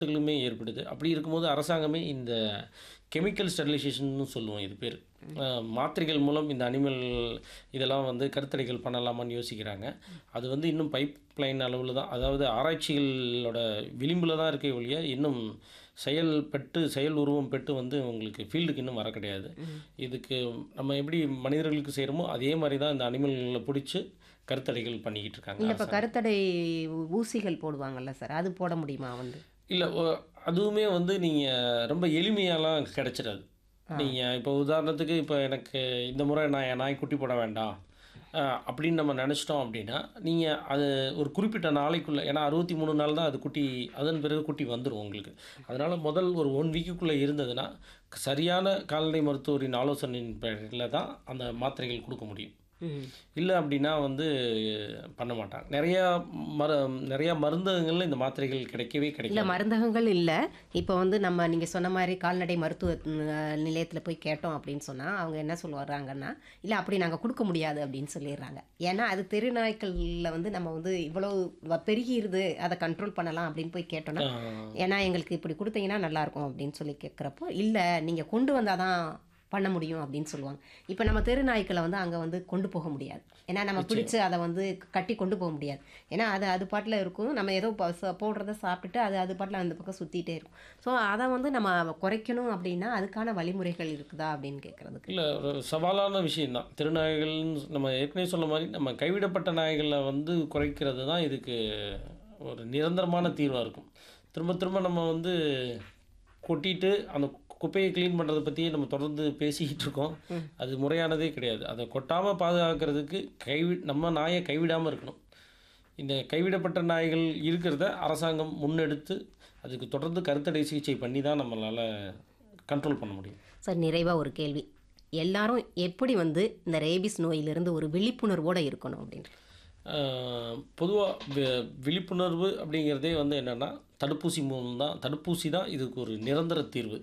களுமே ஏற்படுது. அப்படி இருக்கும்போது அரசாங்கமே இந்த கெமிக்கல் ஸ்டெரிலைசேஷன்னு சொல்லுவோம் இது பேரு. அ மாத்திரைகள் மூலம் இந்த அனிமல் இதெல்லாம் வந்து கருத்தடைகள் பண்ணலாமான்னு யோசிக்கிறாங்க. அது வந்து இன்னும் பைப் லைன் அளவுல தான் அதாவது ஆராய்ச்சிகளோட விளிம்புல தான் இருக்கே ஒழிய, இன்னும் செயல் பெற்று செயல் உருவம் பெற்று வந்து உங்களுக்கு ஃபீல்டுக்கு இன்னும் வர கிடையாது. இதுக்கு நம்ம எப்படி மனிதர்களுக்கு செய்றோமோ, அதே மாரி தான் இந்த அனிமல்கள புடிச்சு கருத்தடைகள் பண்ணிக்கிட்டு இருக்காங்க இல்ல இப்ப அரசாங்கம். கருத்தடை ஊசிகள் போடுவாங்கல்ல சார். அது போட முடியுமா வந்து? இல்ல ஒ அதுவுமே வந்து நீங்க ரொம்ப எளிமையாலாம் கிடைச்சிடாது. ஆ. நீங்க இப்போ உதாரணத்துக்கு இப்போ எனக்கு இந்த முறை நான் என் நாய் குட்டி போட வேண்டாம். அ அப்படின்னு நம்ம நெனச்சிட்டோம் அப்படின்னா, நீங்க அது ஒரு குறிப்பிட்ட நாளைக்குள்ள ஏன்னா 63 நாள் தான் அது குட்டி அதன் பிறகு குட்டி வந்துரும் உங்களுக்கு. அதனால முதல் ஒரு 1 வீக்குக்குள்ள இருந்ததுன்னா, சரியான கால்நடை மருத்துவரின் ஆலோசனையின் பேரில தான் அந்த மாத்திரைகள் குடுக்க முடியும். ம். இல்ல அப்படின்னா வந்து பண்ண மாட்டாங்க. நெறையா மரு நெறையா மருந்தகங்கள்ல இந்த மாத்திரைகள் கிடைக்கவே இல்ல கிடைக்காது. மருந்தகங்கள் இல்ல. இப்ப வந்து நம்ம நீங்க சொன்ன மாரி கால்நடை மருத்துவ அ நிலையத்துல போய் கேட்டோம் அப்படின்னு சொன்னா, அவங்க என்ன சொல்லுறாங்கன்னா, இல்ல அப்படி நாங்க குடுக்க முடியாது அப்படின்னு சொல்லிடுறாங்க. ஏன்னா அது தெரு நாய்க்கள்ல வந்து நம்ம வந்து இவ்வளவு வ பெருகிருது, அத கண்ட்ரோல் பண்ணலாம் அப்படின்னு போய் கேட்டோம்னா, ஆ. ஏன்னா எங்களுக்கு இப்படி குடுத்தீங்கன்னா நல்லாயிருக்கும் அப்படின்னு சொல்லி கேட்குறப்போ, இல்ல நீங்க கொண்டு வந்தா தான் பண்ண முடியும் அப்படின்னு சொல்லுவாங்க. இப்ப நம்ம தெரு நாய்க்கள வந்து அங்க வந்து கொண்டு போக முடியாது. ஏன்னா நம்ம நிச்சயம். பிடிச்சு அத வந்து கட்டி கொண்டு போக முடியாது. ஏன்னா அது அது பாட்டுல இருக்கும். நம்ம ஏதோ ப ச போடுறத சாப்பிட்டுட்டு அது அது பாட்டுல அந்த பக்கம் சுத்திட்டே இருக்கும். ஸோ அத வந்து நம்ம குறைக்கணும் அப்படின்னா, அதுக்கான வழிமுறைகள் இருக்குதா அப்படின்னு கேட்கறதுக்கு. இல்ல ஒரு சவாலான விஷயம் தான். தெருநாய்கள்னு நம்ம ஏற்கனவே சொன்ன மாரி, நம்ம கைவிடப்பட்ட நாய்கள வந்து குறைக்கிறது தான் இதுக்கு ஒரு நிரந்தரமான தீர்வா இருக்கும். திரும்ப திரும்ப நம்ம வந்து கொட்டிட்டு, அந்த குப்பைய கிளீன் பண்றத பத்தியே நம்ம தொடர்ந்து பேசிக்கிட்டு இருக்கோம். ம். அது முறையானதே கிடையாது. அத கொட்டாம பாதுகாக்கிறதுக்கு கைவி நம்ம நாய கைவிடாம இருக்கணும். இந்த கைவிடப்பட்ட நாய்கள் இருக்கிறத அரசாங்கம் முன்னெடுத்து, அதுக்கு தொடர்ந்து கருத்தடை சிகிச்சை பண்ணி தான் நம்மளால கண்ட்ரோல் பண்ண முடியும். சார் நிறைவா ஒரு கேள்வி. எல்லாரும் எப்படி வந்து இந்த ரேபீஸ் நோயிலிருந்து ஒரு விழிப்புணர்வோட இருக்கணும் அப்படின்னு? அ பொதுவா வி விழிப்புணர்வு அப்படிங்கிறதே வந்து என்னன்னா, தடுப்பூசி மூலம் தான் தடுப்பூசி தான் இதுக்கு ஒரு நிரந்தர தீர்வு.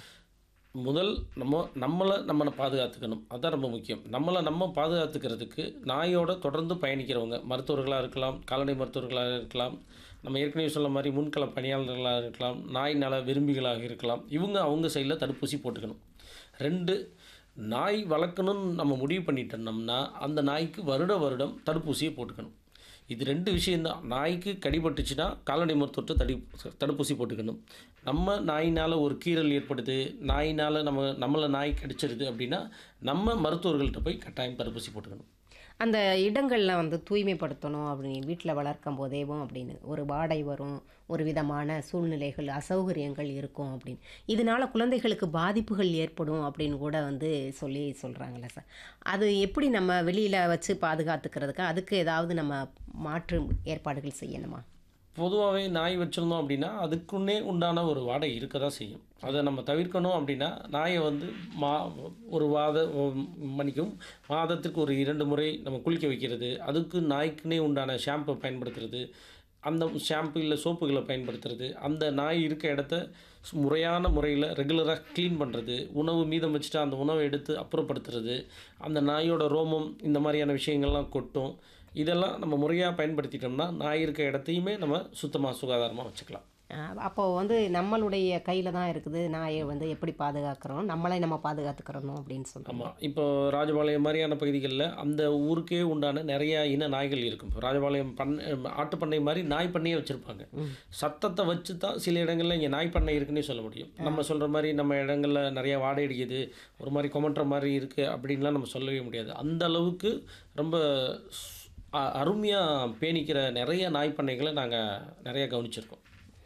முதல் நம்ம நம்மள நம்ம பாதுகாத்துக்கணும். அதான் ரொம்ப முக்கியம். நம்மள நம்ம பாதுகாத்துக்கிறதுக்கு நாயோட தொடர்ந்து பயணிக்கிறவங்க, மருத்துவர்களா இருக்கலாம், கால்நடை மருத்துவர்களா இருக்கலாம், நம்ம ஏற்கனவே சொன்ன மாரி முன்கள பணியாளர்களா இருக்கலாம், நாய் நல விரும்பிகளாக இருக்கலாம். இவங்க அவங்க சைடுல தடுப்பூசி போட்டுக்கணும். 2 நாய் வளர்க்கணும்னு நம்ம முடிவு பண்ணிட்டோம்னா, அந்த நாய்க்கு வருட வருடம் தடுப்பூசிய போட்டுக்கணும். இது 2 விஷயம் தான். நாய்க்கு கடிபட்டுச்சுன்னா, கால்நடை மருத்துவர்ட்ட தடி தடுப்பூசி போட்டுக்கணும். நம்ம நாயினால ஒரு கீறல் ஏற்படுது, நாயினால நம்ம நம்மள நாய் கடிச்சிருது அப்படின்னா, நம்ம மருத்துவர்கள்ட்ட போய் கட்டாயம் தடுப்பூசி போட்டுக்கணும். அந்த இடங்கள்ல வந்து தூய்மைப்படுத்தணும் அப்படின்னு வீட்ல வளர்க்கும் போதேவும் அப்படின்னு. ஒரு வாடை வரும், ஒரு விதமான சூழ்நிலைகள், அசௌகரியங்கள் இருக்கும் அப்படின்னு. இதனால குழந்தைகளுக்கு பாதிப்புகள் ஏற்படும் அப்படின்னு கூட வந்து சொல்லி சொல்றாங்கல்ல சார். அது எப்படி நம்ம வெளியில வச்சு பாதுகாத்துக்கிறதுக்கு, அதுக்கு ஏதாவது நம்ம மாற்று ஏற்பாடுகள் செய்யணுமா? பொதுவாவே நாய் வச்சிருந்தோம் அப்படின்னா, அதுக்குன்னே உண்டான ஒரு வாடை இருக்க தான் செய்யும். அத நம்ம தவிர்க்கணும் அப்படின்னா, நாய வந்து மா ஒரு வாத மன்னிக்கவும் மாதத்திற்கு ஒரு 2 முறை நம்ம குளிக்க வைக்கிறது, அதுக்கு நாய்க்குன்னே உண்டான ஷாம்பு பயன்படுத்துறது, அந்த ஷாம்பு இல்ல சோப்புகள பயன்படுத்துறது, அந்த நாய் இருக்க இடத்த ஸ் முறையான முறையில ரெகுலரா கிளீன் பண்றது, உணவு மீதம் வச்சுட்டா அந்த உணவ எடுத்து அப்புறப்படுத்துறது, அந்த நாயோட ரோமம் இந்த மாரியான விஷயங்கள்லாம் கொட்டும். இதெல்லாம் நம்ம முறையா பயன்படுத்திட்டோம்னா, நாய் இருக்க இடத்தையுமே நம்ம சுத்தமா, சுகாதாரமா வச்சுக்கலாம். அ அப்போ வந்து நம்மளுடைய கையில தான் இருக்குது. நாய வந்து எப்படி பாதுகாக்கிறோம், நம்மளை நம்ம பாதுகாத்துக்கிறணும் அப்படின்னு சொல்றீங்க. ஆமா. இப்போ ராஜபாளையம் மாரியான பகுதிகள்ல அந்த ஊருக்கே உண்டான நெறைய இன நாய்கள் இருக்கும். இப்போ ராஜபாளையம் பண்ண ஆட்டு பண்ணை மாரி நாய் பண்ணையே வச்சிருப்பாங்க. ம். சத்தத்த வச்சு தான் சில இடங்கள்ல இங்க நாய் பண்ணை இருக்குன்னே சொல்ல முடியும். நம்ம சொல்ற மாரி நம்ம இடங்கள்ல நெறைய வாடை அடிக்குது, ஒரு மாரி கொமட்டுற மாரி இருக்கு அப்படின்லாம் நம்ம சொல்லவே முடியாது. அந்த அளவுக்கு ரொம்ப ஸ் அ அருமையா பேணிக்கிற நெறைய நாய் பண்ணைகள நாங்க நெறைய கவனிச்சிருக்கோம்.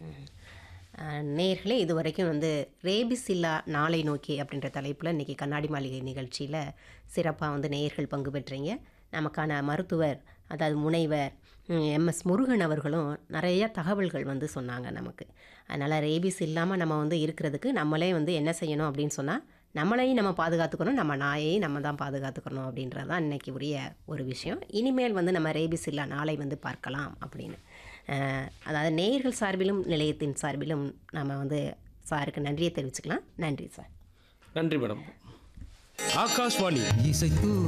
அ நேயர்களே இதுவரைக்கும் வந்து ரேபிஸ் இல்லா நாளை நோக்கி அப்படின்ற தலைப்புல இன்னைக்கு கண்ணாடி மாளிகை நிகழ்ச்சியில சிறப்பா வந்து நேயர்கள் பங்கு பெற்றீங்க. நமக்கான மருத்துவர், அதாவது முனைவர் ம் எம்.எஸ். முருகன் அவர்களும் நெறைய தகவல்கள் வந்து சொன்னாங்க நமக்கு. அதனால ரேபிஸ் இல்லாம நம்ம வந்து இருக்கிறதுக்கு நம்மளே வந்து என்ன செய்யணும் அப்படின்னு சொன்னா, நம்மளையும் நம்ம பாதுகாத்துக்கணும், நம்ம நாயையும் நம்ம தான் பாதுகாத்துக்கணும் அப்படின்றது தான் இன்னைக்கு உரிய ஒரு விஷயம். இனிமேல் வந்து நம்ம ரேபிஸ் இல்லா நாளை வந்து பார்க்கலாம் அப்படின்னு. அ அதாவது நேயர்கள் சார்பிலும், நிலையத்தின் சார்பிலும் நம்ம வந்து சாருக்கு நன்றிய தெரிவிச்சுக்கலாம். நன்றி சார். நன்றி மேடம். ஆகாஷ்வாணி இசைத்து